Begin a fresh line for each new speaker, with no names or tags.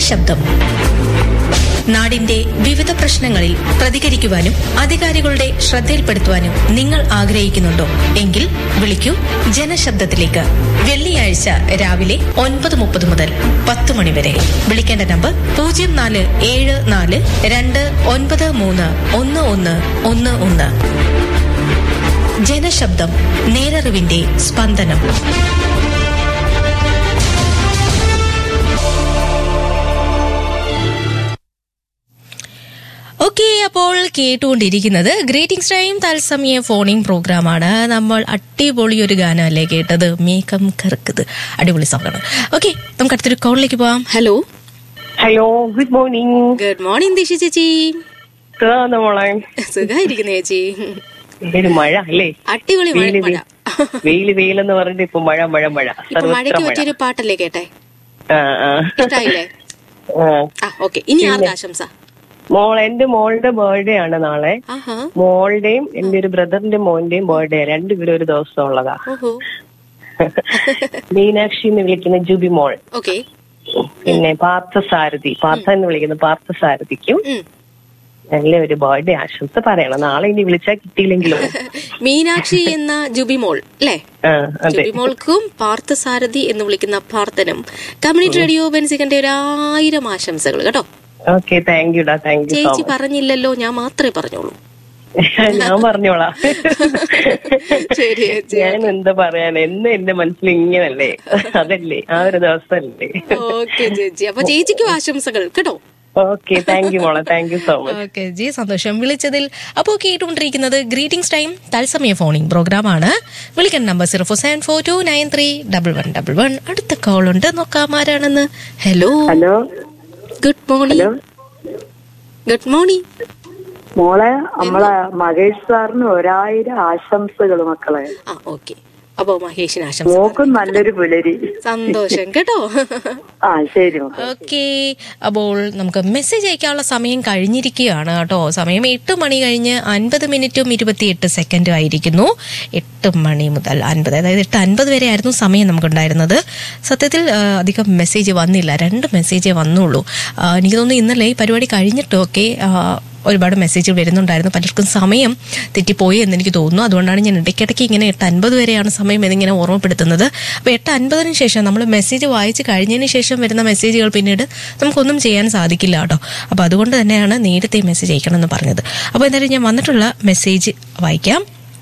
ജനശബ്ദം നാടിന്റെ വിവിധ പ്രശ്നങ്ങളിൽ പ്രതികരിക്കുവാനും അധികാരികളുടെ ശ്രദ്ധയിൽപ്പെടുത്തുവാനും നിങ്ങൾ ആഗ്രഹിക്കുന്നുണ്ടോ എങ്കിൽ വിളിക്കൂ ജനശബ്ദത്തിലേക്ക് വെള്ളിയാഴ്ച രാവിലെ ഒൻപത് മുപ്പത് മുതൽ പത്ത് മണിവരെ വിളിക്കേണ്ട നമ്പർ പൂജ്യം നാല് ഏഴ് നാല് രണ്ട് ഒൻപത് മൂന്ന് ഒന്ന് ഒന്ന് ഒന്ന് ഒന്ന് ജനശബ്ദം നേരറിവിന്റെ സ്പന്ദനം ഓക്കെ അപ്പോൾ കേട്ടുകൊണ്ടിരിക്കുന്നത് ഗ്രേറ്റിംഗ്സ് ടൈം തത്സമയ ഫോണിംഗ് പ്രോഗ്രാമാണ് നമ്മൾ അടിപൊളി ഒരു ഗാനമല്ലേ കേട്ടത് മേക്കം കറക്കത് അടിപൊളി സോങ്ങാണ് ഓക്കെ നമുക്ക് അടുത്തൊരു കോളിലേക്ക് പോവാം hello
hello good morning
good morning Disha ചേച്ചി
മോളെ
സുഖായിരിക്കുന്ന ചേച്ചി
ഒരു മഴ അല്ലേ
അടിപൊളി മഴ
വെയില്
മഴ
വെയില് വെയിലെന്ന് പറഞ്ഞിട്ട് ഇപ്പൊ മഴ മഴ മഴ
ഇപ്പൊ
സർവത്ര
മഴയ്ക്ക്
മഴ
പറ്റിയൊരു പാട്ടല്ലേ കേട്ടെ
ആ, ആ.
ഇഷ്ടായില്ലേ
ആ.
ആ ഓക്കെ ഇനി ആർക്ക് ആശംസ
മോൾ എന്റെ മോളുടെ ബർത്ത്ഡേ ആണ് നാളെ
ആഹാ
മോളുടെയും എന്റെ ഒരു ബ്രദറിന്റെ മോന്റെയും ബർത്ത്ഡേ രണ്ടുപേരും ഒരു ദിവസം ഉള്ളതാ
ഓഹോ
മീനാക്ഷി എന്ന് വിളിക്കുന്ന ജുബി മോൾ
ഓക്കെ
പിന്നെ പാർത്ഥസാരഥി പാർത്ഥ എന്ന് വിളിക്കുന്ന പാർത്ഥസാരഥിക്കും നല്ല ഒരു ബർത്ത്ഡേ ആശംസ പറയണം നാളെ ഇനി വിളിച്ചാൽ കിട്ടിയില്ലെങ്കിലും
മീനാക്ഷി എന്ന ജുബിമോൾ അല്ലേ
ആ, അതെ
ജുബിമോൾക്കും പാർത്ഥസാരഥി എന്ന് വിളിക്കുന്ന പ്രാർത്ഥനം കമ്മ്യൂണിറ്റി റേഡിയോ ബെൻസിക്കന്റെ ഒരു ആയിരം ആശംസകൾ കേട്ടോ
ഓക്കെ താങ്ക് യുടാ താങ്ക് യു സോ
ചേച്ചി പറഞ്ഞില്ലല്ലോ ഞാൻ മാത്രമേ പറഞ്ഞോളൂ
ഞാൻ പറഞ്ഞോളാം
ശരി ചേച്ചി
ഞാൻ എന്താ പറയാൻ എന്ന് എന്റെ മനസ്സിൽ ഇങ്ങനല്ലേ അതല്ലേ ആ ഒരു ദിവസമല്ലേ
ഓക്കെ ചേച്ചി അപ്പൊ ചേച്ചിക്കും ആശംസകൾ കേട്ടോ
ഓക്കെ താങ്ക് യു മോളെ thank you so much
okay ji സന്തോഷം വിളിച്ചതിൽ അപ്പോൾ കേട്ടുകൊണ്ടിരിക്കുന്നത് ഗ്രീറ്റിംഗ്സ് ടൈം തത്സമയ ഫോണിംഗ് പ്രോഗ്രാമാണ് വിളിക്കുന്ന number zero four seven four two nine three double one double one അടുത്ത കോൾ ഉണ്ട് നോക്കാം ആരാണെന്ന് hello
hello
good morning good morning
മോളെ നമ്മളെ മഹേഷ് സാറിന് ഒരായിരം ആശംസകൾ മക്കളെ
ആ ഓക്കെ അപ്പോ മഹേഷിന് ആശംസ
മോക്കും നല്ലൊരു പുലരി
സന്തോഷം കേട്ടോ
ആ ശരി മക്കളെ
ഓക്കെ അപ്പോൾ നമുക്ക് മെസ്സേജ് അയക്കാനുള്ള സമയം കഴിഞ്ഞിരിക്കുകയാണ് കേട്ടോ സമയം എട്ട് മണി കഴിഞ്ഞ് അൻപത് മിനിറ്റും ഇരുപത്തിയെട്ട് സെക്കൻഡും ആയിരിക്കുന്നു എട്ട് മണി മുതൽ അൻപത് അതായത് എട്ട് അൻപത് വരെ ആയിരുന്നു സമയം നമുക്കുണ്ടായിരുന്നത് സത്യത്തിൽ ആ, അധികം മെസ്സേജ് വന്നില്ല രണ്ട് മെസ്സേജേ വന്നുള്ളൂ ആ, എനിക്ക് തോന്നുന്നു ഇന്നലെ ഈ പരിപാടി കഴിഞ്ഞിട്ടൊക്കെ ആ, ഒരുപാട് മെസ്സേജ് വരുന്നുണ്ടായിരുന്നു പലർക്കും സമയം തെറ്റിപ്പോയി എന്ന് എനിക്ക് തോന്നുന്നു അതുകൊണ്ടാണ് ഞാൻ ഇടയ്ക്കിടയ്ക്ക് ഇങ്ങനെ എട്ട് അൻപത് വരെയാണ് സമയം എന്നിങ്ങനെ ഓർമ്മപ്പെടുത്തുന്നത് അപ്പോൾ എട്ട് അൻപതിന് ശേഷം നമ്മൾ മെസ്സേജ് വായിച്ച് കഴിഞ്ഞതിന് ശേഷം വരുന്ന മെസ്സേജുകൾ പിന്നീട് നമുക്കൊന്നും ചെയ്യാൻ സാധിക്കില്ല കേട്ടോ അപ്പോൾ അതുകൊണ്ട് തന്നെയാണ് നേരത്തെ മെസ്സേജ് അയക്കണം എന്ന് പറഞ്ഞത് അപ്പോൾ എന്തായാലും ഞാൻ വന്നിട്ടുള്ള മെസ്സേജ് വായിക്കാം